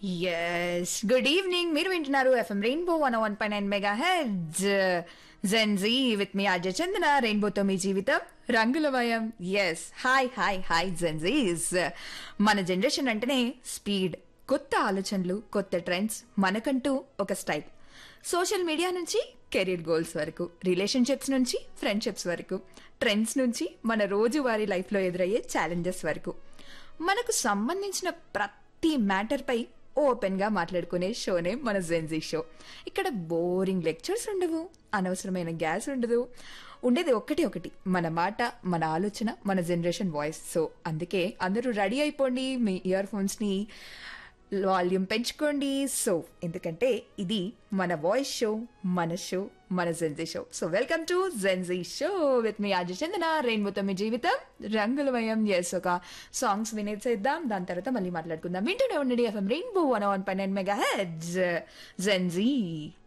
yes good evening మీరు వింటున్నారు FM rainbow one one పై nine mega heads gen Z with మీ అజయ్ చందన రెయిన్బోతో మీ జీవితం రంగులమయం yes hi hi hi gen Zs మన జనరేషన్ అంటేనే స్పీడ్ కొత్త ఆలోచనలు కొత్త ట్రెండ్స్ మనకంటూ ఒక స్టైల్ సోషల్ మీడియా నుంచి కెరీర్ గోల్స్ వరకు రిలేషన్షిప్స్ నుంచి ఫ్రెండ్షిప్స్ వరకు ట్రెండ్స్ నుంచి మన రోజువారీ లైఫ్లో ఎదురయ్యే ఛాలెంజెస్ వరకు మనకు సంబంధించిన ప్రతి మ్యాటర్పై ఓపెన్గా మాట్లాడుకునే షోనే మన జెన్జీ షో ఇక్కడ బోరింగ్ లెక్చర్స్ ఉండవు అనవసరమైన గ్యాస్ ఉండదు ఉండేది ఒకటి ఒకటి మన మాట మన ఆలోచన మన జనరేషన్ వాయిస్ సో అందుకే అందరూ రెడీ అయిపోండి మీ ఇయర్ ఫోన్స్ని వాల్యూమ్ పెంచుకోండి సో ఎందుకంటే ఇది మన వాయిస్ షో మన షో మన gen Z show so welcome to gen Z show with మీ ఆజ చందన రెయిన్బోతో మీ జీవితం రంగులమయం ఎస్ ఒక సాంగ్స్ వినేసేద్దాం దాని తర్వాత మళ్ళీ మాట్లాడుకుందాం వింటూనే ఉండండి ఎఫ్ఎం రెయిన్బో వన్ వన్ పన్నెండు మెగా హెడ్స్ జెన్జీ